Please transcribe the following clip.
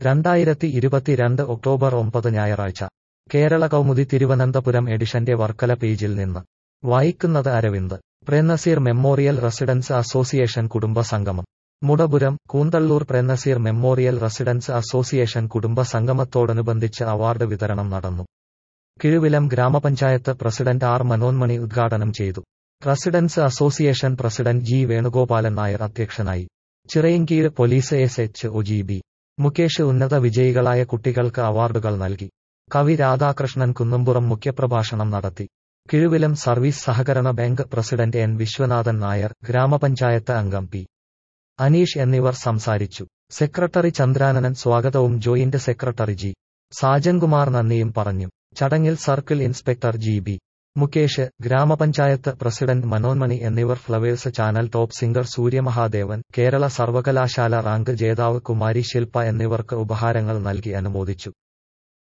രണ്ടായിരത്തി ഇരുപത്തിരണ്ട് ഒക്ടോബർ ഒമ്പത് ഞായറാഴ്ച കേരള കൗമുദി തിരുവനന്തപുരം എഡിഷന്റെ വർക്കല പേജിൽ നിന്ന് വായിക്കുന്നത് Aravind Prem Nazir memorial residence association കുടുംബ സംഗമം Mudapuram Koonthalloor Prem Nazir memorial residence association കുടുംബ സംഗമത്തോടനുബന്ധിച്ച് അവാർഡ് വിതരണം നടന്നു കിഴുവിലം ഗ്രാമപഞ്ചായത്ത് പ്രസിഡന്റ് ആർ മനോന്മണി ഉദ്ഘാടനം ചെയ്തു residence association president G Venugopalan Nair അധ്യക്ഷനായി Chirayinkeezhu police S H O G B Mukesh ഉന്നത വിജയികളായ കുട്ടികൾക്ക് അവാർഡുകൾ നൽകി കവി രാധാകൃഷ്ണൻ കുന്നംപുറം മുഖ്യപ്രഭാഷണം നടത്തി കിഴുവിലം സർവീസ് സഹകരണ bank president N Viswanathan Nair ഗ്രാമപഞ്ചായത്ത് അംഗം പി അനീഷ് എന്നിവർ സംസാരിച്ചു സെക്രട്ടറി ചന്ദ്രാനനൻ സ്വാഗതവും ജോയിന്റ് സെക്രട്ടറി ജി സാജൻകുമാർ നന്ദിയും പറഞ്ഞു ചടങ്ങിൽ circle inspector G B Mukesh ഗ്രാമപഞ്ചായത്ത് പ്രസിഡന്റ് മനോന്മണി എന്നിവർ Flowers channel top singer Surya Mahadevan Kerala സർവകലാശാല റാങ്ക് ജേതാവ് കുമാരി ശില്പ എന്നിവർക്ക് ഉപഹാരങ്ങൾ നൽകി അനുമോദിച്ചു